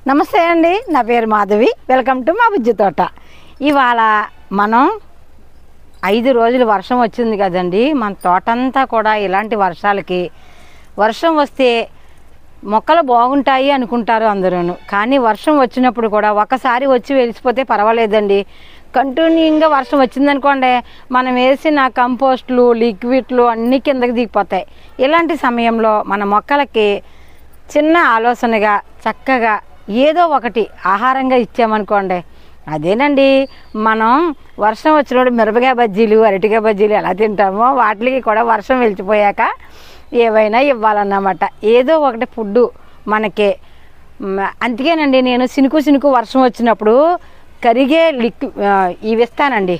నమస్తే అండి నా పేరు మాధవి వెల్కమ్ టు మా బుజ్జి తోట ఇవాళ మనం ఐదు రోజులు వర్షం వచ్చింది కదండి మన తోటంతా కూడా ఇలాంటి వర్షాలకి వర్షం వస్తే మొక్కలు బాగుంటాయి అనుకుంటారు అందరూను కానీ వర్షం వచ్చినప్పుడు కూడా ఒకసారి వచ్చి వెలిసిపోతే పర్వాలేదండి కంటిన్యూగా వర్షం వచ్చిందనుకోండి మనం వేసిన కంపోస్ట్లు లిక్విడ్లు అన్నీ కిందకి దిగిపోతాయి ఇలాంటి సమయంలో మన మొక్కలకి చిన్న ఆలోచనగా చక్కగా ఏదో ఒకటి ఆహారంగా ఇచ్చామనుకోండి అదేనండి మనం వర్షం వచ్చినప్పుడు మిరపకాయ బజ్జీలు అరటికాయ బజ్జీలు ఎలా తింటామో వాటికి కూడా వర్షం వెలిచిపోయాక ఏవైనా ఇవ్వాలన్నమాట ఏదో ఒకటి ఫుడ్ మనకి మ్, అందుకేనండి నేను సినుకు సినుకు వర్షం వచ్చినప్పుడు కరిగే లిక్వి ఇవి ఇస్తానండి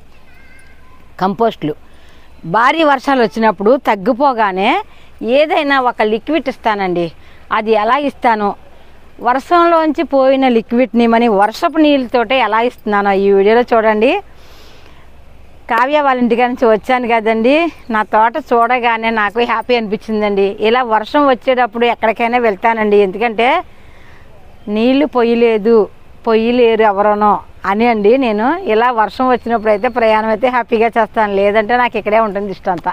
కంపోస్ట్లు భారీ వర్షాలు వచ్చినప్పుడు తగ్గిపోగానే ఏదైనా ఒక లిక్విడ్ ఇస్తానండి అది ఎలా ఇస్తానో వర్షంలోంచి పోయిన లిక్విడ్ని మరి వర్షపు నీళ్ళతోటే ఎలా ఇస్తున్నానో ఈ వీడియోలో చూడండి కావ్య వాళ్ళ ఇంటికి నుంచి వచ్చాను కదండి నా తోట చూడగానే నాకు హ్యాపీ అనిపించిందండి ఇలా వర్షం వచ్చేటప్పుడు ఎక్కడికైనా వెళ్తానండి ఎందుకంటే నీళ్లు పొయ్యలేదు పొయ్యలేరు ఎవరనో అని అండి నేను ఇలా వర్షం వచ్చినప్పుడు అయితే ప్రయాణం అయితే హ్యాపీగా చేస్తాను లేదంటే నాకు ఇక్కడే ఉంటుంది ఇష్టం అంతా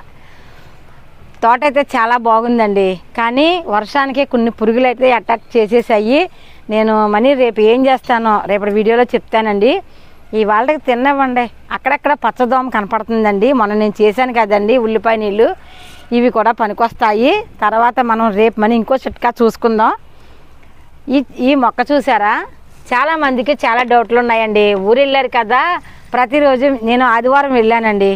తోట అయితే చాలా బాగుందండి కానీ వర్షానికి కొన్ని పురుగులు అయితే అటాక్ చేసేసాయి నేను మనీ రేపు ఏం చేస్తానో రేపటి వీడియోలో చెప్తానండి ఈ వాళ్ళకి తిన్నవ్వండి అక్కడక్కడ పచ్చదోమ కనపడుతుందండి మొన్న నేను చేశాను కదండి ఉల్లిపాయ నీళ్ళు ఇవి కూడా పనికొస్తాయి తర్వాత మనం రేపు మనీ ఇంకో చిట్కా చూసుకుందాం ఈ ఈ మొక్క చూసారా చాలా మందికి చాలా డౌట్లు ఉన్నాయండి ఊరు వెళ్ళారు కదా ప్రతిరోజు నేను ఆదివారం వెళ్ళానండి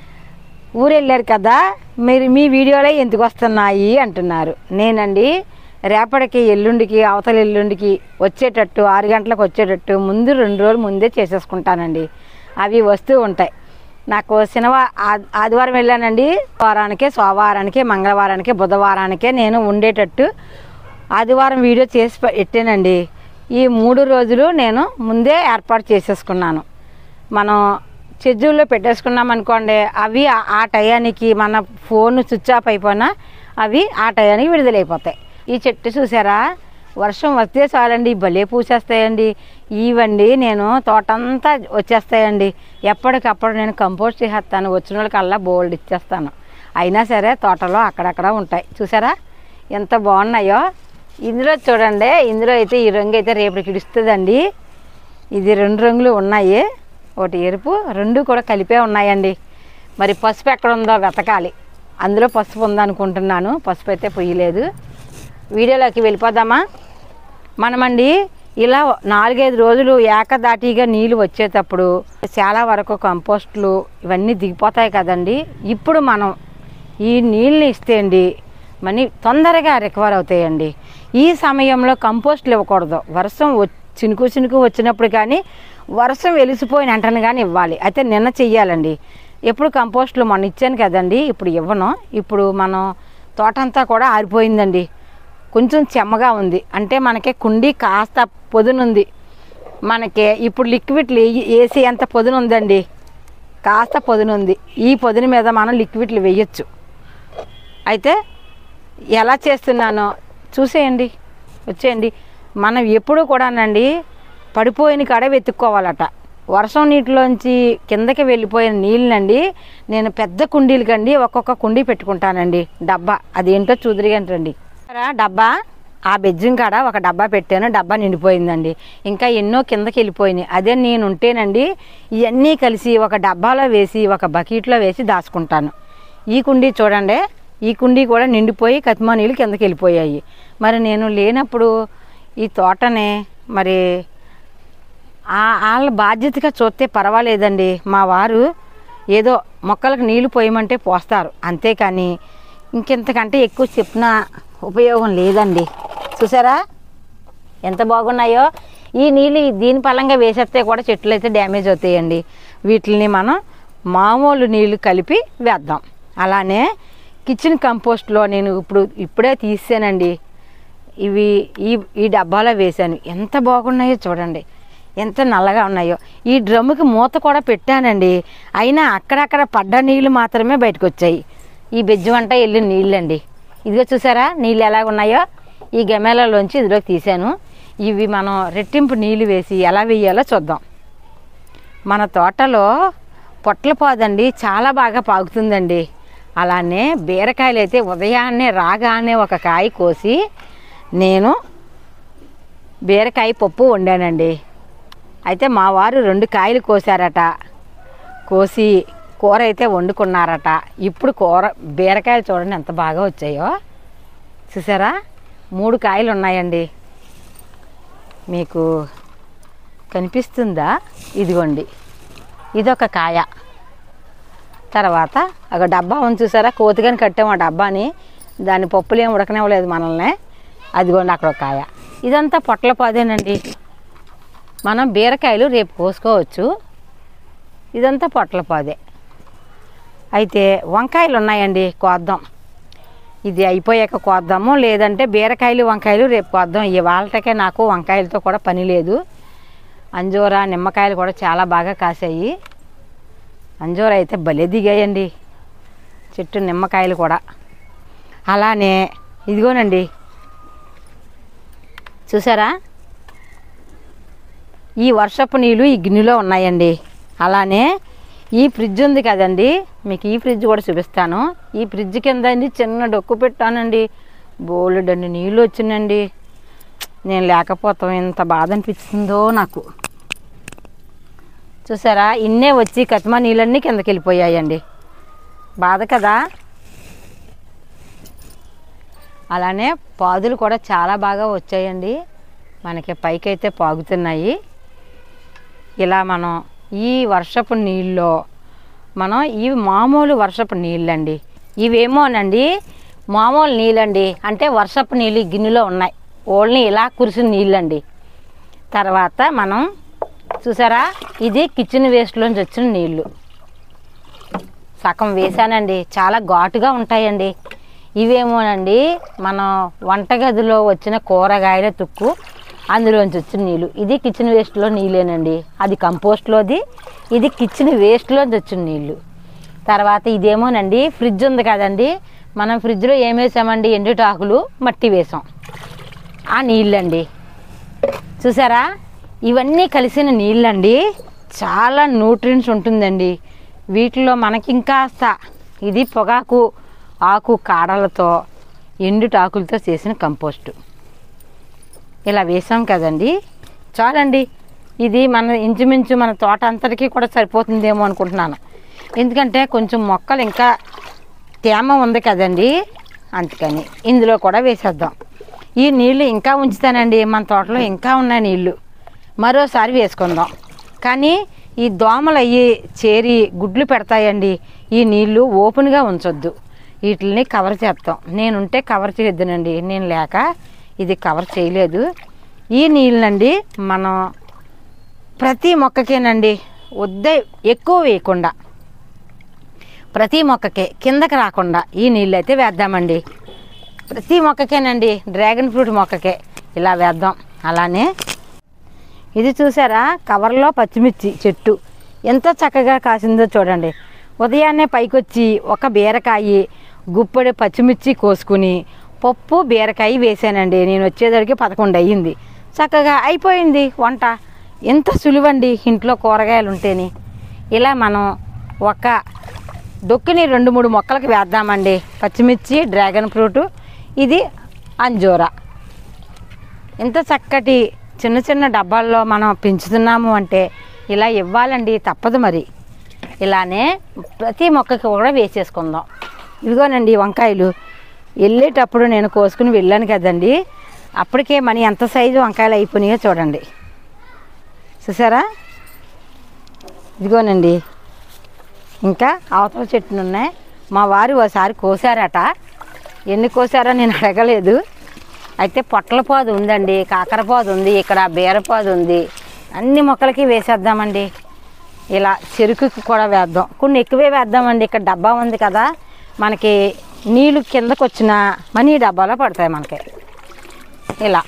ఊరు వెళ్ళారు కదా మీరు మీ వీడియోలో ఎందుకు వస్తున్నాయి అంటున్నారు నేనండి రేపటికి ఎల్లుండికి అవతల ఎల్లుండికి వచ్చేటట్టు ఆరు గంటలకు వచ్చేటట్టు ముందు రెండు రోజులు ముందే చేసేసుకుంటానండి అవి వస్తూ ఉంటాయి నాకు శనివా ఆ- ఆదివారం వెళ్ళానండి వారానికి సోమవారానికి మంగళవారానికి బుధవారానికే నేను ఉండేటట్టు ఆదివారం వీడియో చేసి పె- పెట్టానండి ఈ మూడు రోజులు నేను ముందే ఏర్పాటు చేసేసుకున్నాను మనం షెడ్యూల్లో పెట్టేసుకున్నాం అనుకోండి అవి ఆ- ఆ టయానికి మన ఫోన్ స్విచ్ ఆఫ్ అయిపోయినా అవి ఆ టయానికి విడుదలైపోతాయి ఈ చెట్టు చూసారా వర్షం వస్తే చాలండి భలే పూసేస్తాయండి ఇవండి నేను తోటంతా వచ్చేస్తాయండి ఎప్పటికప్పుడు నేను కంపోస్ట్ చేసేస్తాను వచ్చిన వాళ్ళకల్లా బోల్డ్ ఇచ్చేస్తాను అయినా సరే తోటలో అక్కడక్కడ ఉంటాయి చూసారా ఎంత బాగున్నాయో ఇందులో చూడండి ఇందులో అయితే ఈ రంగు అయితే రేపటికి ఇడుస్తుందండి ఇది రెండు రంగులు ఉన్నాయి ఒకటి ఎరుపు రెండు కూడా కలిపే ఉన్నాయండి మరి పసుపు ఎక్కడ ఉందో వెతకాలి అందులో పసుపు ఉందనుకుంటున్నాను పసుపు అయితే పొయ్యలేదు వీడియోలోకి వెళ్ళిపోదామా మనమండి ఇలా నాలుగైదు రోజులు ఏకదాటిగా నీళ్ళు వచ్చేటప్పుడు చాలా వరకు కంపోస్ట్లు ఇవన్నీ దిగిపోతాయి కదండి ఇప్పుడు మనం ఈ నీళ్ళని ఇస్తే అండి మనీ తొందరగా రికవర్ అవుతాయండి ఈ సమయంలో కంపోస్ట్లు ఇవ్వకూడదు వర్షం వ- చినుకు చినుకు వచ్చినప్పుడు కానీ వర్షం వెలిసిపోయిన వెంటనే కానీ ఇవ్వాలి అయితే నిన్న చెయ్యాలండి ఎప్పుడు కంపోస్ట్లు మొన్న ఇచ్చాను కదండి ఇప్పుడు ఇవ్వను ఇప్పుడు మనం తోటంతా కూడా ఆరిపోయిందండి కొంచెం చెమ్మగా ఉంది అంటే మనకి కుండీ కాస్త పొదునుంది మనకి ఇప్పుడు లిక్విడ్లు వేసి ఎంత పొదును ఉందండి కాస్త పొదును ఉంది ఈ పొదును మీద మనం లిక్విడ్లు వేయచ్చు అయితే ఎలా చేస్తున్నానో చూసేయండి వచ్చేయండి మనం ఎప్పుడు కూడానండి పడిపోయిన కాడ వెతుక్కోవాలట వర్షం నీటిలోంచి కిందకి వెళ్ళిపోయిన నీళ్ళనండి నేను పెద్ద కుండీలకండి ఒక్కొక్క కుండీ పెట్టుకుంటానండి డబ్బా అదేంటో చూదిరిగంటండి డబ్బా ఆ బెజ్జిం కాడ ఒక డబ్బా పెట్టాను డబ్బా నిండిపోయిందండి ఇంకా ఎన్నో కిందకి వెళ్ళిపోయినాయి అదే నేను ఉంటేనండి ఇవన్నీ కలిసి ఒక డబ్బాలో వేసి ఒక బకెట్లో వేసి దాచుకుంటాను ఈ కుండీ చూడండి ఈ కుండీ కూడా నిండిపోయి కతిమా నీళ్ళు కిందకి వెళ్ళిపోయాయి మరి నేను లేనప్పుడు ఈ తోటని మరి ఆ- వాళ్ళ బాధ్యతగా చూస్తే పర్వాలేదండి మా వారు ఏదో మొక్కలకు నీళ్లు పోయమంటే పోస్తారు అంతేకాని ఇంకెంతకంటే ఎక్కువ చెప్పినా ఉపయోగం లేదండి చూసారా ఎంత బాగున్నాయో ఈ నీళ్ళు దీని పలంగా వేసేస్తే కూడా చెట్లు అయితే డ్యామేజ్ అవుతాయండి వీటిని మనం మామూలు నీళ్లు కలిపి వేద్దాం అలానే కిచెన్ కంపోస్ట్లో నేను ఇప్పుడు ఇప్పుడే తీసానండి ఇవి ఈ ఈ డబ్బాలో వేశాను ఎంత బాగున్నాయో చూడండి ఎంత నల్లగా ఉన్నాయో ఈ డ్రమ్ముకి మూత కూడా పెట్టానండి అయినా అక్కడక్కడ పడ్డ నీళ్ళు మాత్రమే బయటకు వచ్చాయి ఈ బెజ్జు వంట వెళ్ళిన నీళ్ళండి ఇదిగో చూసారా నీళ్ళు ఎలాగ ఉన్నాయో ఈ గమేళలోంచి ఇదిలోకి తీసాను ఇవి మనం రెట్టింపు నీళ్ళు వేసి ఎలా వేయాలో చూద్దాం మన తోటలో పొట్ల పోదండి చాలా బాగా పాకుతుందండి అలానే బీరకాయలు అయితే ఉదయాన్నే రాగానే ఒక కాయ కోసి నేను బీరకాయ పప్పు వండానండి అయితే మా వారు రెండు కాయలు కోసారట కోసి కూర అయితే వండుకున్నారట ఇప్పుడు కూర బీరకాయలు చూడండి ఎంత బాగా వచ్చాయో చూసారా మూడు కాయలు ఉన్నాయండి మీకు కనిపిస్తుందా ఇదిగోండి ఇదొక కాయ తర్వాత ఒక డబ్బా ఉంది చూసారా కోతిగాని కట్టాము ఆ డబ్బాని దాని పప్పులు ఏం ఉడకనివ్వలేదు మనల్ని అదిగోండి అక్కడ ఒక కాయ ఇదంతా పొట్ల పాదేనండి మనం బీరకాయలు రేపు కోసుకోవచ్చు ఇదంతా పొట్ల పాదే అయితే వంకాయలు ఉన్నాయండి కోద్దాం ఇది అయిపోయాక కోద్దాము లేదంటే బీరకాయలు వంకాయలు రేపు కోద్దాం ఇవాళకే నాకు వంకాయలతో కూడా పని లేదు అంజూర నిమ్మకాయలు కూడా చాలా బాగా కాసాయి అంజూర అయితే భలే దిగాయండి చెట్టు నిమ్మకాయలు కూడా అలానే ఇదిగోనండి చూసారా ఈ వర్షపు నీళ్ళు ఈ గిన్నెలో ఉన్నాయండి అలానే ఈ ఫ్రిడ్జ్ ఉంది కదండి మీకు ఈ ఫ్రిడ్జ్ కూడా చూపిస్తాను ఈ ఫ్రిడ్జ్ కింద అండి చిన్న డొక్కు పెట్టానండి బోలెడండి నీళ్ళు వచ్చిందండి నేను లేకపోతాం ఎంత బాధ అనిపిస్తుందో నాకు చూసారా ఇన్నే వచ్చి కతిమా నీళ్ళన్నీ కిందకి వెళ్ళిపోయాయండి బాధ కదా అలానే పాదులు కూడా చాలా బాగా వచ్చాయండి మనకి పైకైతే పాగుతున్నాయి ఇలా మనం ఈ వర్షపు నీళ్ళలో మనం ఇవి మామూలు వర్షపు నీళ్ళండి ఇవేమోనండి మామూలు నీళ్ళండి అంటే వర్షపు నీళ్ళు ఈ గిన్నెలో ఉన్నాయి ఓన్లీ ఇలా కురిసిన నీళ్ళండి తర్వాత మనం చూసారా ఇది కిచెన్ వేస్ట్లోంచి వచ్చిన నీళ్ళు సగం వేసానండి చాలా ఘాటుగా ఉంటాయండి ఇవేమోనండి మనం వంటగదిలో వచ్చిన కూరగాయల తుక్కు అందులోంచి వచ్చిన నీళ్ళు ఇది కిచెన్ వేస్ట్లో నీళ్ళేనండి అది కంపోస్ట్లోది ఇది కిచెన్ వేస్ట్లోంచి వచ్చిన నీళ్ళు తర్వాత ఇదేమోనండి ఫ్రిడ్జ్ ఉంది కదండి మనం ఫ్రిడ్జ్లో ఏం వేసామండి ఎండుటాకులు మట్టి వేసాం ఆ నీళ్ళండి చూసారా ఇవన్నీ కలిసిన నీళ్ళండి చాలా న్యూట్రియన్స్ ఉంటుందండి వీటిలో మనకి ఇంకాస్త ఇది పొగాకు ఆకు కాడలతో ఎండుటాకులతో చేసిన కంపోస్టు ఇలా వేసాం కదండి చాలండి ఇది మన ఇంచుమించు మన తోట అంతటికీ కూడా సరిపోతుందేమో అనుకుంటున్నాను ఎందుకంటే కొంచెం మొక్కలు ఇంకా తేమ ఉంది కదండి అందుకని ఇందులో కూడా వేసేద్దాం ఈ నీళ్లు ఇంకా ఉంచుతానండి మన తోటలో ఇంకా ఉన్నాయి నీళ్లు మరోసారి వేసుకుందాం కానీ ఈ దోమలు అయ్యి చేరి గుడ్లు పెడతాయండి ఈ నీళ్లు ఓపెన్గా ఉంచొద్దు వీటిని కవర్ చేస్తాం నేనుంటే కవర్ చేయొద్దునండి నేను లేక ఇది కవర్ చేయలేదు ఈ నీళ్ళనండి మనం ప్రతి మొక్కకేనండి వద్దే ఎక్కువ వేయకుండా ప్రతి మొక్కకే కిందకి రాకుండా ఈ నీళ్ళు అయితే వేద్దామండి ప్రతి మొక్కకేనండి డ్రాగన్ ఫ్రూట్ మొక్కకే ఇలా వేద్దాం అలానే ఇది చూసారా కవర్లో పచ్చిమిర్చి చెట్టు ఎంత చక్కగా కాసిందో చూడండి ఉదయాన్నే పైకొచ్చి ఒక బీరకాయ గుప్పడి పచ్చిమిర్చి కోసుకుని పప్పు బీరకాయ వేసానండి నేను వచ్చేసరికి పదకొండు అయ్యింది చక్కగా అయిపోయింది వంట ఎంత సులువండి ఇంట్లో కూరగాయలు ఉంటేని ఇలా మనం ఒక డొక్కుని రెండు మూడు మొక్కలకి వేద్దామండి పచ్చిమిర్చి డ్రాగన్ ఫ్రూట్ ఇది అంజూరా ఇంత చక్కటి చిన్న చిన్న డబ్బాల్లో మనం పెంచుతున్నాము అంటే ఇలా ఇవ్వాలండి తప్పదు మరి ఇలానే ప్రతి మొక్కకి కూడా వేసేసుకుందాం ఇదిగోనండి వంకాయలు వెళ్ళేటప్పుడు నేను కోసుకుని వెళ్ళాను కదండి అప్పటికే మనీ ఎంత సైజు వంకాయలు అయిపోయినాయో చూడండి చూసారా ఇదిగోనండి ఇంకా అవతల చెట్లు ఉన్నాయి మా వారు ఒకసారి కోసారట ఎన్ని కోసారో నేను అడగలేదు అయితే పొట్లపాదు ఉందండి కాకరపాదు ఉంది ఇక్కడ బీరపాదు ఉంది అన్ని మొక్కలకి వేసేద్దామండి ఇలా చెరుకుకి కూడా వేద్దాం కొన్ని ఎక్కువే వేద్దామండి ఇక్కడ డబ్బా ఉంది కదా మనకి నీళ్ళు కిందకు వచ్చిన మనీ డబ్బాలో పడతాయి మనకి ఇలా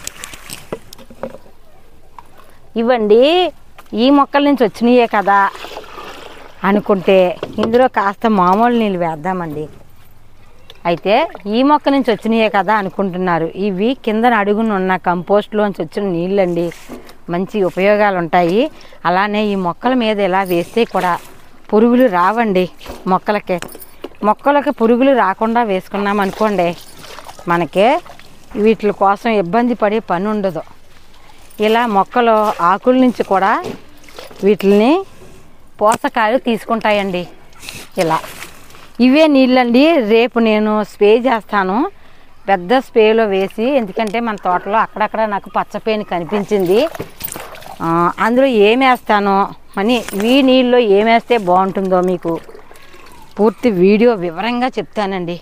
ఇవ్వండి ఈ మొక్కల నుంచి వచ్చినాయే కదా అనుకుంటే ఇందులో కాస్త మామూలు నీళ్ళు వేద్దామండి అయితే ఈ మొక్క నుంచి వచ్చినాయే కదా అనుకుంటున్నారు ఇవి కిందన అడుగున ఉన్న కంపోస్ట్లోంచి వచ్చిన నీళ్ళండి మంచి ఉపయోగాలు ఉంటాయి అలానే ఈ మొక్కల మీద ఇలా వేస్తే కూడా పురుగులు రావండి మొక్కలకి మొక్కలకి పురుగులు రాకుండా వేసుకున్నాం అనుకోండి మనకే వీటి కోసం ఇబ్బంది పడే పని ఉండదు ఇలా మొక్కలు ఆకుల నుంచి కూడా వీటిని పోషకాలు తీసుకుంటాయండి ఇలా ఇవే నీళ్ళండి రేపు నేను స్ప్రే చేస్తాను పెద్ద స్ప్రేలో వేసి ఎందుకంటే మన తోటలో అక్కడక్కడ నాకు పచ్చపేని కనిపించింది ఆ, అందులో ఏం వేస్తానో అని ఈ నీళ్ళలో ఏం వేస్తే బాగుంటుందో మీకు పూర్తి వీడియో వివరంగా చెప్తానండి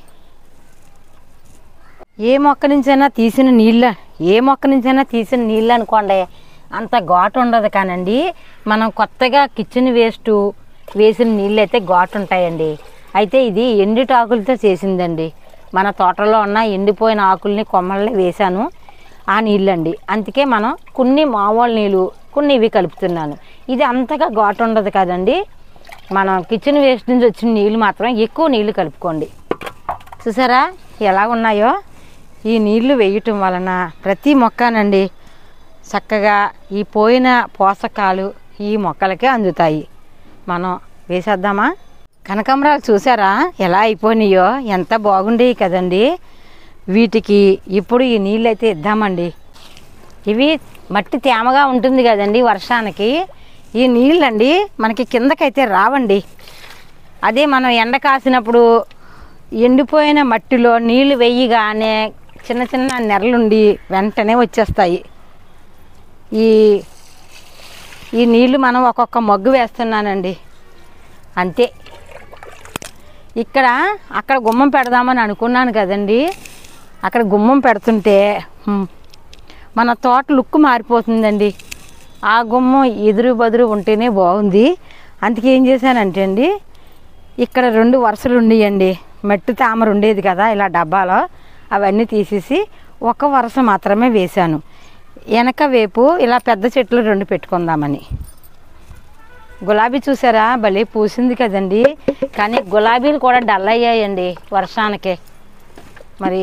ఏ మొక్క నుంచైనా తీసిన నీళ్ళ ఏ మొక్క నుంచైనా తీసిన నీళ్ళు అనుకోండి అంత ఘాటు ఉండదు కానండి మనం కొత్తగా కిచెన్ వేస్ట్ వేసిన నీళ్ళు అయితే ఘాటు ఉంటాయండి అయితే ఇది ఎండిటి ఆకులతో చేసిందండి మన తోటలో ఉన్న ఎండిపోయిన ఆకుల్ని కొమ్మల్ని వేశాను ఆ నీళ్ళండి అందుకే మనం కొన్ని మామూలు నీళ్ళు కొన్ని ఇవి కలుపుతున్నాను ఇది అంతగా ఘాటు ఉండదు కదండి మనం కిచెన్ వేస్ట్ నుంచి వచ్చిన నీళ్ళు మాత్రం ఎక్కువ నీళ్ళు కలుపుకోండి చూసారా ఎలా ఉన్నాయో ఈ నీళ్లు వేయటం వలన ప్రతి మొక్కనండి చక్కగా ఈ పోయిన పోషకాలు ఈ మొక్కలకే అందుతాయి మనం వేసేద్దామా కనకాంబరాలు చూసారా ఎలా అయిపోయినాయో ఎంత బాగుండేవి కదండి వీటికి ఇప్పుడు ఈ నీళ్ళు అయితే ఇద్దామండి ఇవి మట్టి తేమగా ఉంటుంది కదండి వర్షానికి ఈ నీళ్ళండి మనకి కిందకైతే రావండి అదే మనం ఎండ కాసినప్పుడు ఎండిపోయిన మట్టిలో నీళ్లు వెయ్యగానే చిన్న చిన్న నెరలుండి వెంటనే వచ్చేస్తాయి ఈ ఈ నీళ్లు మనం ఒక్కొక్క మగ్గు వేస్తున్నానండి అంతే ఇక్కడ అక్కడ గుమ్మం పెడదామని అనుకున్నాను కదండి అక్కడ గుమ్మం పెడుతుంటే హ్మ్, మన తోట లుక్ మారిపోతుందండి ఆ గుమ్మం ఎదురు బదురు ఉంటేనే బాగుంది అందుకే ఏం చేశానంటే అండి ఇక్కడ రెండు వరుసలు ఉండేయండి మట్టి తామర ఉండేది కదా ఇలా డబ్బాలో అవన్నీ తీసేసి ఒక వరుస మాత్రమే వేశాను వెనక వైపు ఇలా పెద్ద చెట్లు రెండు పెట్టుకుందామని గులాబీ చూసారా భలే పూసింది కదండి కానీ గులాబీలు కూడా డల్ అయ్యాయండి వర్షానికి మరి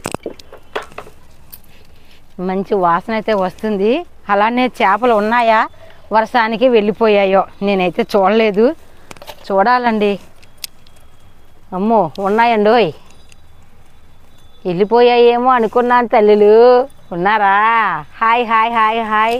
మంచి వాసన అయితే వస్తుంది అలానే చేపలు ఉన్నాయా వర్షానికి వెళ్ళిపోయాయో నేనైతే చూడలేదు చూడాలండి అమ్మో ఉన్నాయండి ఓయ్ వెళ్ళిపోయాయేమో అనుకున్నాను తల్లులు ఉన్నారా హాయ్ హాయ్ హాయ్ హాయ్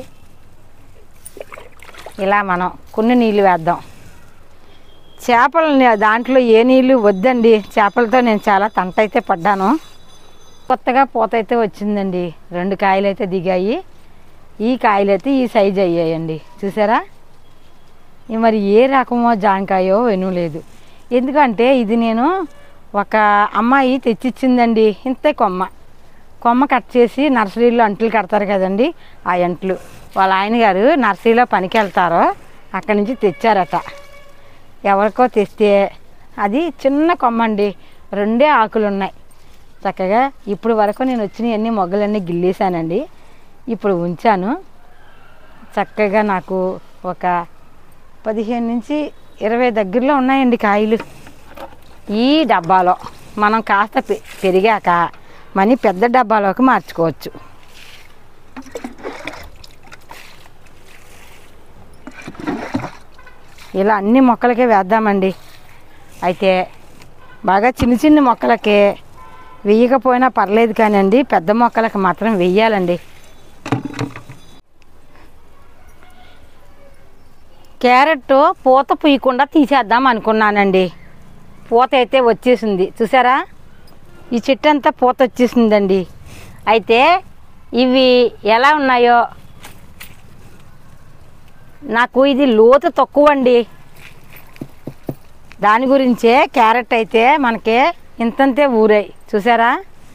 ఇలా మనం కొన్ని నీళ్ళు వేద్దాం చేపలని దాంట్లో ఏ నీళ్ళు వద్దండి చేపలతో నేను చాలా తంట అయితే పడ్డాను కొత్తగా పూత అయితే వచ్చిందండి రెండు కాయలు అయితే దిగాయి ఈ కాయలు అయితే ఈ సైజు అయ్యాయండి చూసారా ఇవి మరి ఏ రకమో జాంకాయో వెను లేదు ఎందుకంటే ఇది నేను ఒక అమ్మాయి తెచ్చిచ్చిందండి ఇంతే కొమ్మ కొమ్మ కట్ చేసి నర్సరీలో అంట్లు కడతారు కదండి ఆ అంట్లు వాళ్ళ ఆయన గారు నర్సరీలో పనికి వెళ్తారో అక్కడి నుంచి తెచ్చారట ఎవరికో తెస్తే అది చిన్న కొమ్మ అండి రెండే ఆకులు ఉన్నాయి చక్కగా ఇప్పుడు వరకు నేను వచ్చిన అన్ని మొగ్గలన్నీ గిల్లేసానండి ఇప్పుడు ఉంచాను చక్కగా నాకు ఒక పదిహేను నుంచి ఇరవై దగ్గరలో ఉన్నాయండి కాయలు ఈ డబ్బాలో మనం కాస్త పె- పెరిగాక మనీ పెద్ద డబ్బాలోకి మార్చుకోవచ్చు ఇలా అన్ని మొక్కలకే వేద్దామండి అయితే బాగా చిన్న చిన్న మొక్కలకే వెయ్యకపోయినా పర్లేదు కానండి పెద్ద మొక్కలకు మాత్రం వెయ్యాలండి క్యారెట్ పూత పుయ్యకుండా తీసేద్దాం అనుకున్నానండి పూత అయితే వచ్చేసింది చూసారా ఈ చెట్టు అంతా పూత వచ్చేసిందండి అయితే ఇవి ఎలా ఉన్నాయో నాకు ఇది లోతు తక్కువ అండి దాని గురించే క్యారెట్ అయితే మనకి ఇంతంతే ఊరాయి చూసారా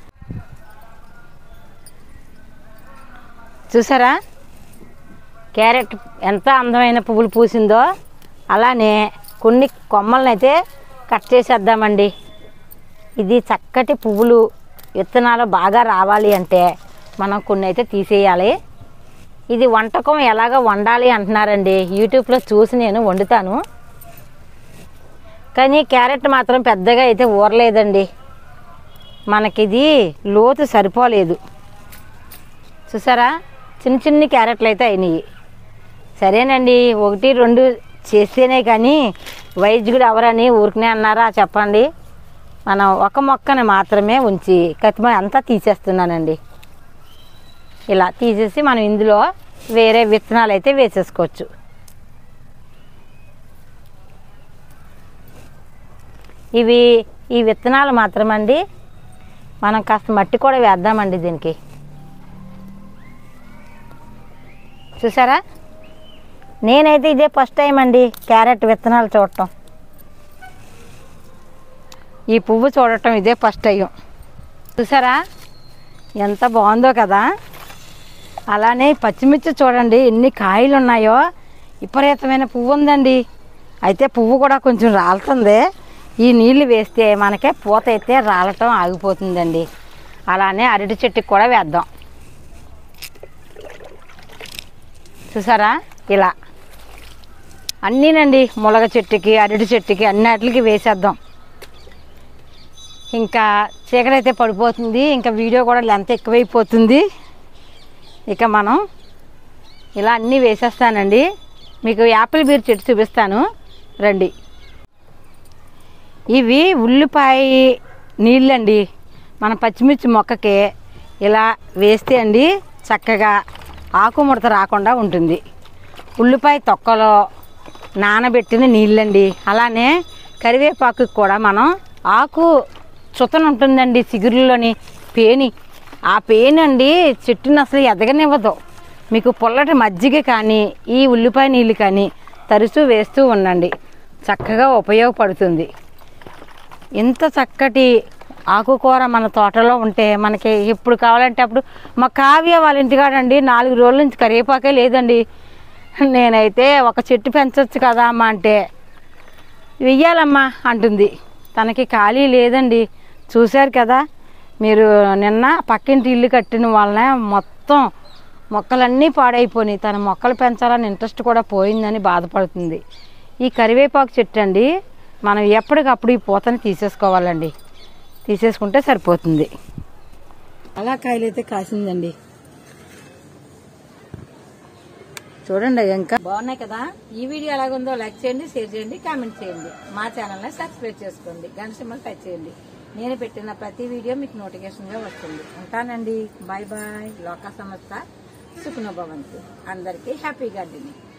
చూసారా క్యారెట్ ఎంత అందమైన పువ్వులు పూసిందో అలానే కొన్ని కొమ్మలను అయితే కట్ చేసేద్దామండి ఇది చక్కటి పువ్వులు విత్తనాలు బాగా రావాలి అంటే మనం కొన్ని అయితే తీసేయాలి ఇది వంటకం ఎలాగ వండాలి అంటున్నారండి యూట్యూబ్లో చూసి నేను వండుతాను కానీ క్యారెట్ మాత్రం పెద్దగా అయితే ఊరలేదండి మనకిది లోతు సరిపోలేదు చూసారా చిన్న చిన్న క్యారెట్లు అయితే అయినాయి సరేనండి ఒకటి రెండు చేస్తేనే కానీ వైద్యుడు ఎవరని ఊరికనే అన్నారా చెప్పండి మనం ఒక మొక్కని మాత్రమే ఉంచి కతిమ అంతా తీసేస్తున్నానండి ఇలా తీసేసి మనం ఇందులో వేరే విత్తనాలు అయితే వేసేసుకోవచ్చు ఇవి ఈ విత్తనాలు మాత్రమండి మనం కాస్త మట్టి కూడా వేద్దామండి దీనికి చూసారా నేనైతే ఇదే ఫస్ట్ టైం అండి క్యారెట్ విత్తనాలు చూడటం ఈ పువ్వు చూడటం ఇదే ఫస్ట్ టైం చూసారా ఎంత బాగుందో కదా అలానే పచ్చిమిర్చి చూడండి ఎన్ని కాయలు ఉన్నాయో విపరీతమైన పువ్వు ఉందండి అయితే పువ్వు కూడా కొంచెం రాలుతుంది ఈ నీళ్లు వేస్తే మనకే పూత అయితే రాలటం ఆగిపోతుందండి అలానే అరటి చెట్టుకి కూడా వేద్దాం చూసారా ఇలా అన్నీనండి ములగ చెట్టుకి అరటి చెట్టుకి అన్నిటికి వేసేద్దాం ఇంకా చీకటి అయితే పడిపోతుంది ఇంకా వీడియో కూడా లెంత్ ఎక్కువైపోతుంది ఇక మనం ఇలా అన్నీ వేసేస్తానండి మీకు యాపిల్ బీర్ చెట్టు చూపిస్తాను రండి ఇవి ఉల్లిపాయ నీళ్ళండి మన పచ్చిమిర్చి మొక్కకి ఇలా వేస్తే అండి చక్కగా ఆకుముడత రాకుండా ఉంటుంది ఉల్లిపాయ తొక్కలో నానబెట్టిన నీళ్ళండి అలానే కరివేపాకు కూడా మనం ఆకు చుతన ఉంటుందండి చిగురులోని పేని ఆ పేను అండి చెట్టుని అసలు ఎదగనివ్వదు మీకు పుల్లటి మజ్జిగ కానీ ఈ ఉల్లిపాయ నీళ్ళు కానీ తరచూ వేస్తూ ఉండండి చక్కగా ఉపయోగపడుతుంది ఇంత చక్కటి ఆకుకూర మన తోటలో ఉంటే మనకి ఎప్పుడు కావాలంటే అప్పుడు మా కావ్య వాళ్ళ ఇంటికాడండి నాలుగు రోజుల నుంచి కరివేపాకే లేదండి నేనైతే ఒక చెట్టు పెంచవచ్చు కదా అమ్మ అంటే వెయ్యాలమ్మా అంటుంది తనకి ఖాళీ లేదండి చూశారు కదా మీరు నిన్న పక్కింటి ఇల్లు కట్టిన వలన మొత్తం మొక్కలన్నీ పాడైపోయినాయి తన మొక్కలు పెంచాలని ఇంట్రెస్ట్ కూడా పోయిందని బాధపడుతుంది ఈ కరివేపాకు చెట్టు అండి మనం ఎప్పటికప్పుడు ఈ పూతని తీసేసుకోవాలండి తీసేసుకుంటే సరిపోతుంది అలా కాయలు అయితే కాసిందండి చూడండి ఇంకా బాగున్నాయి కదా ఈ వీడియో ఎలాగుందో లైక్ చేయండి షేర్ చేయండి కామెంట్ చేయండి మా ఛానల్ని సబ్స్క్రైబ్ చేసుకోండి గంట సింబల్ టచ్ చేయండి నేను పెట్టిన ప్రతి వీడియో మీకు నోటిఫికేషన్గా వస్తుంది ఉంటానండి బాయ్ బాయ్ లోక సంస్థ సుఖనభవంతు అందరికీ హ్యాపీ గార్డెనింగ్